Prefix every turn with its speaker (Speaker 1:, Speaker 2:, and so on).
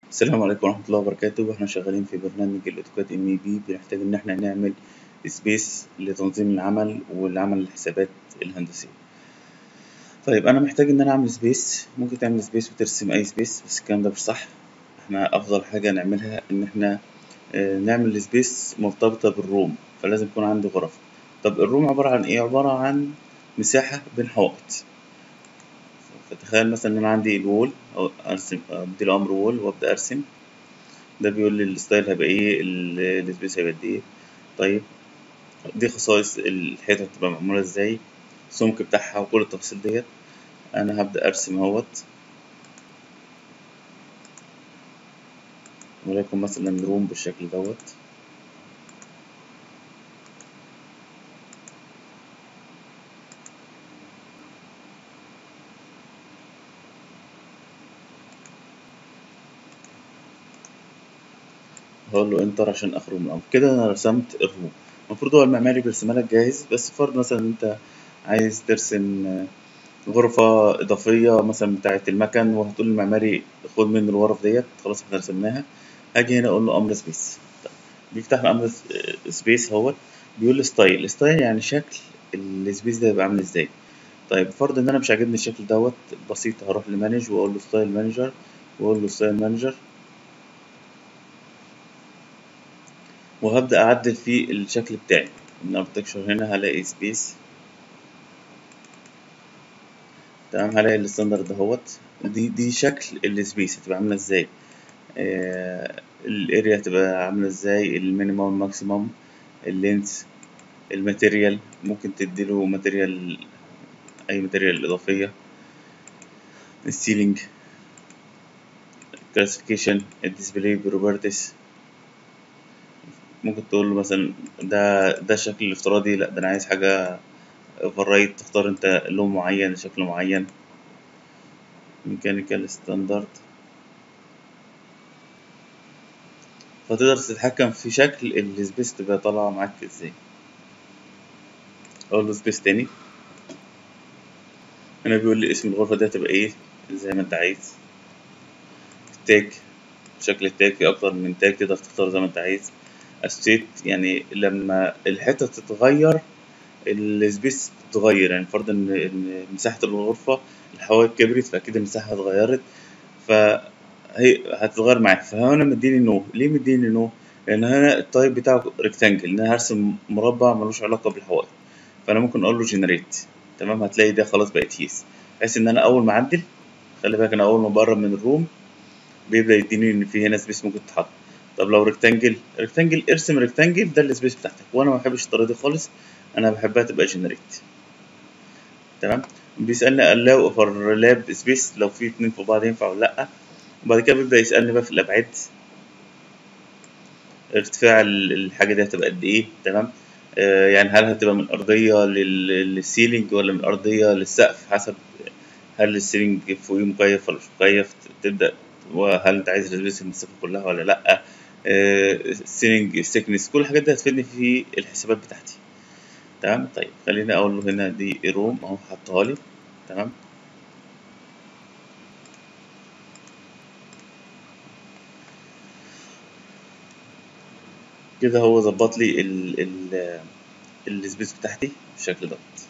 Speaker 1: السلام عليكم ورحمة الله وبركاته احنا شغالين في برنامج الاوتوكاد ام اي بي بنحتاج ان احنا نعمل سبيس لتنظيم العمل والعمل الحسابات الهندسية طيب انا محتاج ان انا اعمل سبيس ممكن تعمل سبيس وترسم اي سبيس بس الكلام ده مش صح احنا افضل حاجة نعملها ان احنا اه نعمل سبيس مرتبطة بالروم فلازم يكون عندي غرف طب الروم عبارة عن ايه عبارة عن مساحة بين حوائط فتخيل مثلا ان انا عندي الوول او ارسم اديله امر وول وابدا ارسم ده بيقول لي الستايل هيبقى ايه السبيس هيبقى قد ايه طيب دي خصائص الحيطه هتبقى معموله ازاي السمك بتاعها وكل التفاصيل ديت انا هبدا ارسم اهوت وليكن مثلا روم بالشكل دوت هقول له انتر عشان اخرج من الامر كده انا رسمت الروم المفروض هو المعماري بيرسمها لك جاهز بس فرض مثلا انت عايز ترسم غرفة إضافية مثلا بتاعة المكن وهتقول للمعماري خد من الغرف ديت خلاص احنا رسمناها هاجي هنا أقول له أمر سبيس طيب بيفتح لي أمر سبيس اهوت بيقول لي ستايل ستايل يعني شكل السبيس ده يبقى عامل ازاي طيب فرض إن أنا مش عاجبني الشكل دوت بسيط هروح لمانج وأقول له ستايل مانجر وأقول له ستايل مانجر وهبدأ أعدل في الشكل بتاعي من اركتكشر هنا هلاقي سبيس تمام هلاقي الستاندرد اهوت دي دي شكل السبيس هتبقى عاملة ازاي آه الاريا هتبقى عاملة ازاي المينيمم ماكسيمم اللينس الماتيريال ممكن تديله ماتيريال اي ماتيريال اضافية السيلينج كلاسيفيكيشن الديسبلاي بروبرتيز ممكن تقول له مثلا ده ده الشكل الافتراضي لا ده انا عايز حاجة فرايت تختار انت لون معين شكل معين ميكانيكال ستاندرد فتقدر تتحكم في شكل السبيس تبقى طالعة معاك ازاي اقول له سبيس تاني هنا بيقول لي اسم الغرفة دي هتبقى ايه زي ما انت عايز التاج شكل التاج في اكتر من تاج تقدر تختار زي ما انت عايز الستيت يعني لما الحتة تتغير السبيس تتغير يعني فرض ان مساحة الغرفة الحوايط كبرت فأكيد المساحة اتغيرت فهي هتتغير معاك فهنا مديني نو ليه مديني نو؟ لأن هنا التايب بتاعه ريكتانجل إن أنا هرسم مربع ملوش علاقة بالحوائط فأنا ممكن أقول له جنريت تمام هتلاقي ده خلاص بقت يس بحيث إن أنا أول ما أعدل خلي بالك أنا أول ما بقرب من الروم بيبدأ يديني إن في هنا سبيس ممكن تتحط طب لو ريكتانجل ريكتانجل ارسم ريكتانجل ده السبيس بتاعتك وانا ما بحبش الطريقه دي خالص انا بحبها تبقى جنريت تمام بيسالني allow overlap سبيس لو في اتنين في بعض ينفع ولا لا وبعد كده بيبدا يسالني بقى في الابعاد ارتفاع الحاجه دي هتبقى قد ايه تمام آه يعني هل هتبقى من ارضيه للسيلينج ولا من ارضيه للسقف حسب هل السيلينج فوقيه مكيف ولا مش مكيف تبدا وهل انت عايز السبيس المسافه كلها ولا لا السيلينج ستيكنس كل الحاجات دي هتفيدني في الحسابات بتاعتي تمام طيب خليني اقول له هنا دي روم اهو حطها لي تمام كده هو ظبط لي ال ال السبيس بتاعتي بالشكل دوت